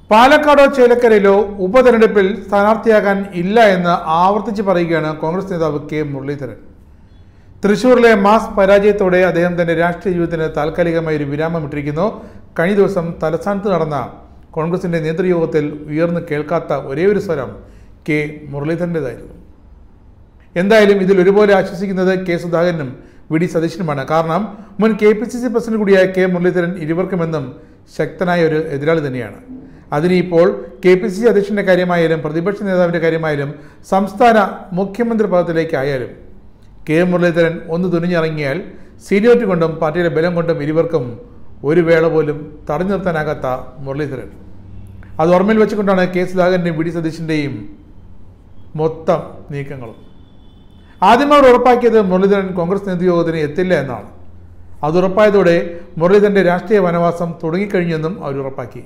പാലക്കാടോ ചേലക്കരയിലോ ഉപതെരഞ്ഞെടുപ്പിൽ സ്ഥാനാർത്ഥിയാകാൻ ഇല്ല എന്ന് ആവർത്തിച്ച് പറയുകയാണ് കോൺഗ്രസ് നേതാവ് കെ മുരളീധരൻ തൃശൂരിലെ മാസ് പരാജയത്തോടെ അദ്ദേഹം തന്റെ രാഷ്ട്രീയ ജീവിതത്തിന് താൽക്കാലികമായി ഒരു വിരാമമിട്ടിരിക്കുന്നു കഴിഞ്ഞ ദിവസം തലസ്ഥാനത്ത് നടന്ന കോൺഗ്രസിന്റെ നേതൃയോഗത്തിൽ ഉയർന്നു കേൾക്കാത്ത ഒരേ ഒരു സ്വരം കെ മുരളീധരൻ്റെതായിരുന്നു എന്തായാലും ഇതിൽ ഒരുപോലെ ആശ്വസിക്കുന്നത് കെ സുധാകരനും വി ഡി സതീശനുമാണ് കാരണം മുൻ K P C C president കൂടിയായ കെ മുരളീധരൻ ഇരുവർക്കുമെന്നും ശക്തനായ ഒരു എതിരാളി തന്നെയാണ് അതിന് ഇപ്പോൾ കെ പി സി സി അധ്യക്ഷന്റെ കാര്യമായാലും പ്രതിപക്ഷ നേതാവിന്റെ കാര്യമായാലും സംസ്ഥാന മുഖ്യമന്ത്രി പദത്തിലേക്കായാലും കെ മുരളീധരൻ ഒന്ന് തുനിഞ്ഞിറങ്ങിയാൽ സീനിയോറിറ്റി കൊണ്ടും പാർട്ടിയുടെ ബലം കൊണ്ടും ഇരുവർക്കും ഒരു വേള പോലും തടഞ്ഞു നിർത്താനാകാത്ത മുരളീധരൻ അത് ഓർമ്മയിൽ വെച്ചുകൊണ്ടാണ് കെ സുധാകരൻ്റെയും വി ഡി സതീശൻ്റെയും മൊത്തം നീക്കങ്ങളും ആദ്യം അവർ ഉറപ്പാക്കിയത് മുരളീധരൻ കോൺഗ്രസ് നേതൃയോഗത്തിന് എത്തില്ല എന്നാണ് അത് ഉറപ്പായതോടെ മുരളീധരന്റെ രാഷ്ട്രീയ വനവാസം തുടങ്ങിക്കഴിഞ്ഞെന്നും അവർ ഉറപ്പാക്കി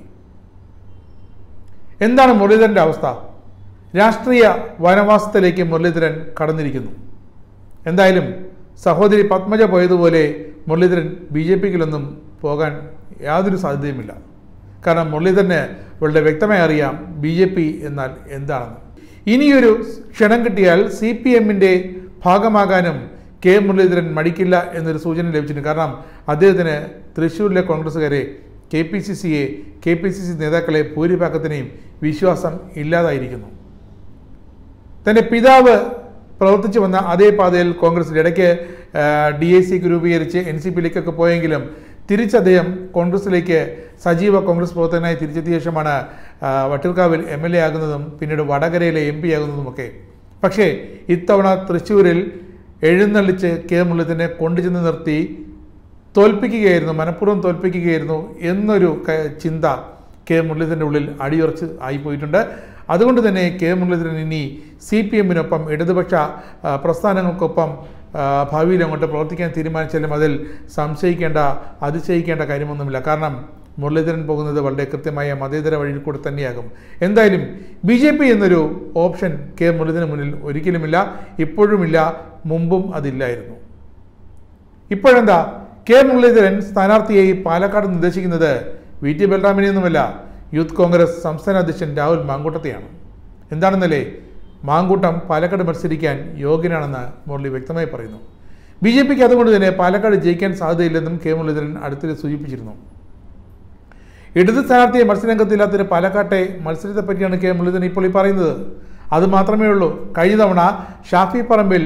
എന്താണ് മുരളീധരന്റെ അവസ്ഥ രാഷ്ട്രീയ വനവാസത്തിലേക്ക് മുരളീധരൻ കടന്നിരിക്കുന്നു എന്തായാലും സഹോദരി പത്മജ പോയതുപോലെ മുരളീധരൻ ബി ജെ പിക്കിലൊന്നും പോകാൻ യാതൊരു സാധ്യതയുമില്ല കാരണം മുരളീധരന് വളരെ വ്യക്തമായി അറിയാം ബി ജെ പി എന്നാൽ എന്താണെന്ന് ഇനിയൊരു ക്ഷണം കിട്ടിയാൽ സി പി എമ്മിൻ്റെ ഭാഗമാകാനും കെ മുരളീധരൻ മടിക്കില്ല എന്നൊരു സൂചന ലഭിച്ചിട്ടുണ്ട് കാരണം അദ്ദേഹത്തിന് തൃശ്ശൂരിലെ കോൺഗ്രസ്സുകാരെ കെ പി സി സിയെ കെ പി സി സി നേതാക്കളെ ഭൂരിഭാഗത്തിനെയും വിശ്വാസം ഇല്ലാതായിരിക്കുന്നു തൻ്റെ പിതാവ് പ്രവർത്തിച്ചു വന്ന അതേ പാതയിൽ കോൺഗ്രസിൽ ഇടയ്ക്ക് ഡി എ സി രൂപീകരിച്ച് എൻ സി പിയിലേക്കൊക്കെ പോയെങ്കിലും തിരിച്ച് അദ്ദേഹം കോൺഗ്രസിലേക്ക് സജീവ കോൺഗ്രസ് പ്രവർത്തകനായി തിരിച്ചെത്തിയ ശേഷമാണ് ആ, വട്ടിയൂർക്കാവിൽ എം എൽ എ ആകുന്നതും പിന്നീട് വടകരയിലെ എം പി ആകുന്നതുമൊക്കെ പക്ഷേ ഇത്തവണ തൃശ്ശൂരിൽ എഴുന്നള്ളിച്ച് കെ മുരളീധരനെ കൊണ്ടുചെന്ന് നിർത്തി തോൽപ്പിക്കുകയായിരുന്നു മനഃപൂർവ്വം തോൽപ്പിക്കുകയായിരുന്നു എന്നൊരു ക- ചിന്ത കെ മുരളീധരൻ്റെ ഉള്ളിൽ അടിയുറച്ച് ആയിപ്പോയിട്ടുണ്ട് അതുകൊണ്ട് തന്നെ കെ മുരളീധരൻ ഇനി സി പി എമ്മിനൊപ്പം ഇടതുപക്ഷ ആ, പ്രസ്ഥാനങ്ങൾക്കൊപ്പം ആ, ഭാവിയിൽ അങ്ങോട്ട് പ്രവർത്തിക്കാൻ തീരുമാനിച്ചാലും അതിൽ സംശയിക്കേണ്ട അതിശയിക്കേണ്ട കാര്യമൊന്നുമില്ല കാരണം മുരളീധരൻ പോകുന്നത് വളരെ കൃത്യമായ മതേതര വഴിയിൽ കൂടെ തന്നെയാകും എന്തായാലും ബി ജെ പി എന്നൊരു ഓപ്ഷൻ കെ മുരളീധരന് മുന്നിൽ ഒരിക്കലുമില്ല ഇപ്പോഴുമില്ല മുമ്പും അതില്ലായിരുന്നു ഇപ്പോഴെന്താ കെ മുരളീധരൻ സ്ഥാനാർത്ഥിയായി പാലക്കാട് നിർദ്ദേശിക്കുന്നത് വി ടി ബലറാമിനെയൊന്നുമല്ല യൂത്ത് കോൺഗ്രസ് സംസ്ഥാന അധ്യക്ഷൻ രാഹുൽ മാങ്കൂട്ടത്തെയാണ് എന്താണെന്നല്ലേ മാങ്കൂട്ടം പാലക്കാട് മത്സരിക്കാൻ യോഗ്യനാണെന്ന് മുരളി വ്യക്തമായി പറയുന്നു ബി ജെ പിക്ക് അതുകൊണ്ട് തന്നെ പാലക്കാട് ജയിക്കാൻ സാധ്യതയില്ലെന്നും കെ മുരളീധരൻ അടുത്തിടെ സൂചിപ്പിച്ചിരുന്നു ഇടത് സ്ഥാനാർത്ഥിയെ മത്സരരംഗത്തില്ലാത്തൊരു പാലക്കാട്ടെ മത്സരത്തെ പറ്റിയാണ് കെ മുരളീധരൻ ഇപ്പോൾ ഈ പറയുന്നത് അത് മാത്രമേ ഉള്ളൂ കഴിഞ്ഞ തവണ ഷാഫി പറമ്പിൽ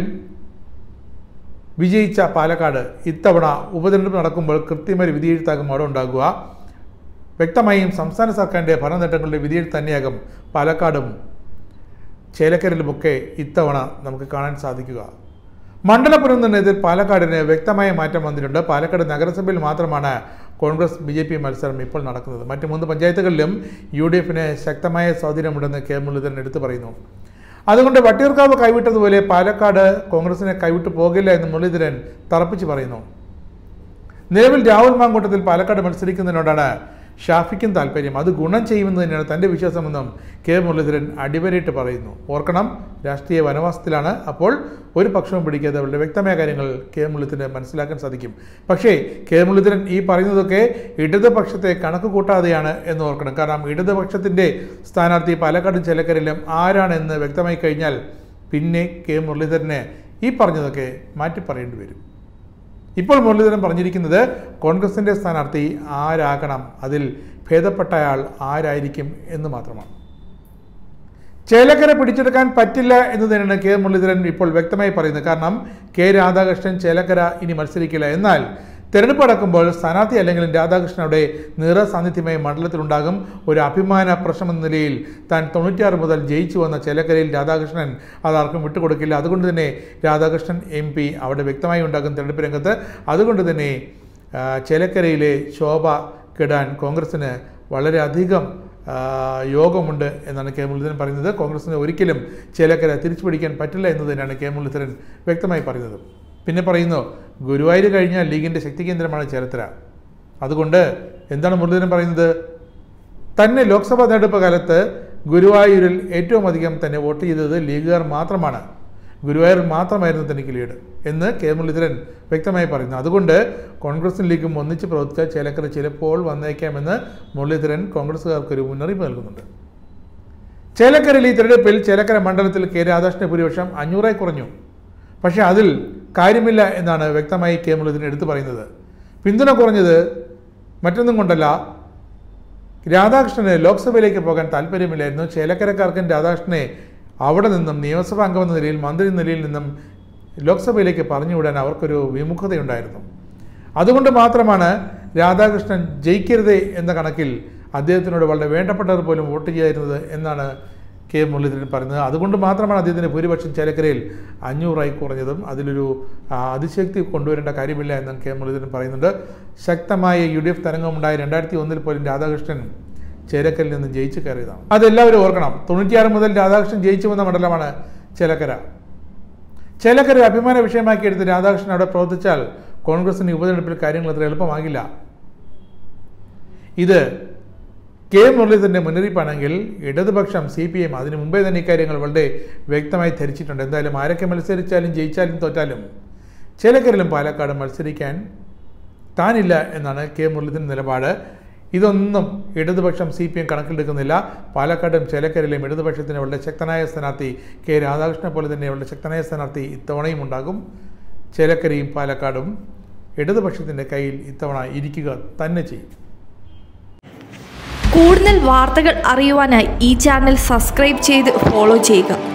വിജയിച്ച പാലക്കാട് ഇത്തവണ ഉപതെരഞ്ഞെടുപ്പ് നടക്കുമ്പോൾ കൃത്യമായ ഒരു വിധിയെഴുത്താകും അവിടെ ഉണ്ടാകുക വ്യക്തമായും സംസ്ഥാന സർക്കാരിൻ്റെ ഭരണനേട്ടങ്ങളുടെ വിധിയെഴുത്ത് തന്നെയാകും പാലക്കാടും ചേലക്കരയിലുമൊക്കെ ഇത്തവണ നമുക്ക് കാണാൻ സാധിക്കുക മണ്ഡലപുരം നിർണയത്തിൽ പാലക്കാടിന് വ്യക്തമായ മാറ്റം വന്നിട്ടുണ്ട് പാലക്കാട് നഗരസഭയിൽ മാത്രമാണ് കോൺഗ്രസ് ബി ജെ പി മത്സരം ഇപ്പോൾ നടക്കുന്നത് മറ്റ് മൂന്ന് പഞ്ചായത്തുകളിലും യു ഡി എഫിന് ശക്തമായ സ്വാധീനമുണ്ടെന്ന് കെ മുരളീധരൻ എടുത്തു പറയുന്നു അതുകൊണ്ട് വട്ടിയൂർക്കാവ് കൈവിട്ടതുപോലെ പാലക്കാട് കോൺഗ്രസിനെ കൈവിട്ടു പോകില്ല എന്ന് മുരളീധരൻ തറപ്പിച്ച് പറയുന്നു നിലവിൽ രാഹുൽ മാങ്കൂട്ടത്തിൽ പാലക്കാട് മത്സരിക്കുന്നതിനോടാണ് ഷാഫിക്കും താല്പര്യം അത് ഗുണം ചെയ്യുമെന്ന് തന്നെയാണ് തൻ്റെ വിശ്വാസമെന്നും കെ മുരളീധരൻ അടിവരയിട്ട് പറയുന്നു ഓർക്കണം രാഷ്ട്രീയ വനവാസത്തിലാണ് അപ്പോൾ ഒരു പക്ഷവും പിടിക്കാതെ വളരെ വ്യക്തമായ കാര്യങ്ങൾ കെ മുരളീധരന് മനസ്സിലാക്കാൻ സാധിക്കും പക്ഷേ കെ മുരളീധരൻ ഈ പറയുന്നതൊക്കെ ഇടതുപക്ഷത്തെ കണക്ക് കൂട്ടാതെയാണ് എന്ന് ഓർക്കണം കാരണം ഇടതുപക്ഷത്തിൻ്റെ സ്ഥാനാർത്ഥി പാലക്കാടും ചേലക്കരയിലും ആരാണെന്ന് വ്യക്തമായി കഴിഞ്ഞാൽ പിന്നെ കെ മുരളീധരനെ ഈ പറഞ്ഞതൊക്കെ മാറ്റി പറയേണ്ടി വരും ഇപ്പോൾ മുരളീധരൻ പറഞ്ഞിരിക്കുന്നത് കോൺഗ്രസിൻ്റെ സ്ഥാനാർത്ഥി ആരാകണം അതിൽ ഭേദപ്പെട്ടയാൾ ആരായിരിക്കും എന്ന് മാത്രമാണ് ചേലക്കര പിടിച്ചെടുക്കാൻ പറ്റില്ല എന്ന് തന്നെയാണ് കെ മുരളീധരൻ ഇപ്പോൾ വ്യക്തമായി പറയുന്നത് കാരണം കെ രാധാകൃഷ്ണൻ ചേലക്കര ഇനി മത്സരിക്കില്ല എന്നാൽ തെരഞ്ഞെടുപ്പ് നടക്കുമ്പോൾ സ്ഥാനാർത്ഥി അല്ലെങ്കിലും രാധാകൃഷ്ണൻ അവിടെ നിറ സാന്നിധ്യമായി മണ്ഡലത്തിലുണ്ടാകും ഒരു അഭിമാന പ്രശ്നം എന്ന നിലയിൽ താൻ തൊണ്ണൂറ്റിയാറ് മുതൽ ജയിച്ചു വന്ന ചേലക്കരയിൽ രാധാകൃഷ്ണൻ അതാർക്കും വിട്ടുകൊടുക്കില്ല അതുകൊണ്ട് തന്നെ രാധാകൃഷ്ണൻ എം പി അവിടെ വ്യക്തമായി ഉണ്ടാകും തെരഞ്ഞെടുപ്പ് രംഗത്ത് അതുകൊണ്ട് തന്നെ ആ, ചേലക്കരയിലെ ശോഭ കെടാൻ കോൺഗ്രസിന് വളരെയധികം ആ, യോഗമുണ്ട് എന്നാണ് കെ മുരളീധരൻ പറയുന്നത് കോൺഗ്രസിന് ഒരിക്കലും ചേലക്കര തിരിച്ചു പിടിക്കാൻ പറ്റില്ല എന്ന് തന്നെയാണ് കെ മുരളീധരൻ വ്യക്തമായി പറയുന്നത് പിന്നെ പറയുന്നു ഗുരുവായൂർ കഴിഞ്ഞാൽ ലീഗിൻ്റെ ശക്തി കേന്ദ്രമാണ് ചേലത്തര അതുകൊണ്ട് എന്താണ് മുരളീധരൻ പറയുന്നത് തന്നെ ലോക്സഭാ തെരഞ്ഞെടുപ്പ് കാലത്ത് ഗുരുവായൂരിൽ ഏറ്റവും അധികം തന്നെ വോട്ട് ചെയ്തത് ലീഗുകാർ മാത്രമാണ് ഗുരുവായൂരിൽ മാത്രമായിരുന്നു തനിക്ക് ലീഡ് എന്ന് കെ മുരളീധരൻ വ്യക്തമായി പറയുന്നു അതുകൊണ്ട് കോൺഗ്രസും ലീഗും ഒന്നിച്ച് പ്രവർത്തിച്ചാൽ ചേലക്കര ചിലപ്പോൾ വന്നേക്കാമെന്ന് മുരളീധരൻ കോൺഗ്രസ്സുകാർക്കൊരു മുന്നറിയിപ്പ് നൽകുന്നുണ്ട് ചേലക്കരയിൽ ഈ തെരഞ്ഞെടുപ്പിൽ ചേലക്കര മണ്ഡലത്തിൽ കെ രാധാകൃഷ്ണന്റെ ഭൂരിപക്ഷം അഞ്ഞൂറായി കുറഞ്ഞു പക്ഷേ അതിൽ കാര്യമില്ല എന്നാണ് വ്യക്തമായി കെ മുരളീധരൻ എടുത്തു പറയുന്നത് പിന്തുണ കുറഞ്ഞത് മറ്റൊന്നും കൊണ്ടല്ല രാധാകൃഷ്ണന് ലോക്സഭയിലേക്ക് പോകാൻ താല്പര്യമില്ലായിരുന്നു ചേലക്കരക്കാർക്കും രാധാകൃഷ്ണനെ അവിടെ നിന്നും നിയമസഭാ അംഗമെന്ന നിലയിൽ മന്ത്രി എന്ന നിലയിൽ നിന്നും ലോക്സഭയിലേക്ക് പറഞ്ഞുവിടാൻ അവർക്കൊരു വിമുഖതയുണ്ടായിരുന്നു അതുകൊണ്ട് മാത്രമാണ് രാധാകൃഷ്ണൻ ജയിക്കരുതേ എന്ന കണക്കിൽ അദ്ദേഹത്തിനോട് വളരെ വേണ്ടപ്പെട്ടവർ പോലും വോട്ട് ചെയ്യായിരുന്നത് എന്നാണ് കെ മുരളീധരൻ പറയുന്നത് അതുകൊണ്ട് മാത്രമാണ് അദ്ദേഹത്തിൻ്റെ ഭൂരിപക്ഷം ചേലക്കരയിൽ അഞ്ഞൂറായി കുറഞ്ഞതും അതിലൊരു ആ, അതിശക്തി കൊണ്ടുവരേണ്ട കാര്യമില്ല എന്നും കെ മുരളീധരൻ പറയുന്നുണ്ട് ശക്തമായ യു ഡി എഫ് തരംഗമുണ്ടായ രണ്ടായിരത്തി ഒന്നിൽ പോലും രാധാകൃഷ്ണൻ ചേലക്കരയിൽ നിന്ന് ജയിച്ചു കയറിയതാണ് അതെല്ലാവരും ഓർക്കണം തൊണ്ണൂറ്റിയാറ് മുതൽ രാധാകൃഷ്ണൻ ജയിച്ചു വന്ന മണ്ഡലമാണ് ചേലക്കര ചേലക്കര ഒരു അഭിമാന വിഷയമാക്കി എടുത്ത് രാധാകൃഷ്ണൻ അവിടെ പ്രവർത്തിച്ചാൽ കോൺഗ്രസിന് ഈ ഉപതെരഞ്ഞെടുപ്പിൽ കാര്യങ്ങൾ അത്ര എളുപ്പമാകില്ല ഇത് കെ മുരളീധരൻ്റെ മുന്നറിയിപ്പാണെങ്കിൽ ഇടതുപക്ഷം സി പി എം അതിനു മുമ്പേ തന്നെ ഇക്കാര്യങ്ങൾ വളരെ വ്യക്തമായി ധരിച്ചിട്ടുണ്ട് എന്തായാലും ആരൊക്കെ മത്സരിച്ചാലും ജയിച്ചാലും തോറ്റാലും ചേലക്കരയിലും പാലക്കാടും മത്സരിക്കാൻ താനില്ല എന്നാണ് കെ മുരളീധരൻ നിലപാട് ഇതൊന്നും ഇടതുപക്ഷം സി പി എം കണക്കിലെടുക്കുന്നില്ല പാലക്കാടും ചേലക്കരയിലെയും ഇടതുപക്ഷത്തിന് വളരെ ശക്തനായ സ്ഥാനാർത്ഥി കെ രാധാകൃഷ്ണനെ പോലെ തന്നെ വളരെ ശക്തനായ സ്ഥാനാർത്ഥി ഇത്തവണയും ഉണ്ടാകും ചേലക്കരയും പാലക്കാടും ഇടതുപക്ഷത്തിൻ്റെ കയ്യിൽ ഇത്തവണ ഇരിക്കുക തന്നെ ചെയ്യും കൂടുതൽ വാർത്തകൾ അറിയുവാനായി ഈ ചാനൽ സബ്സ്ക്രൈബ് ചെയ്ത് ഫോളോ ചെയ്യുക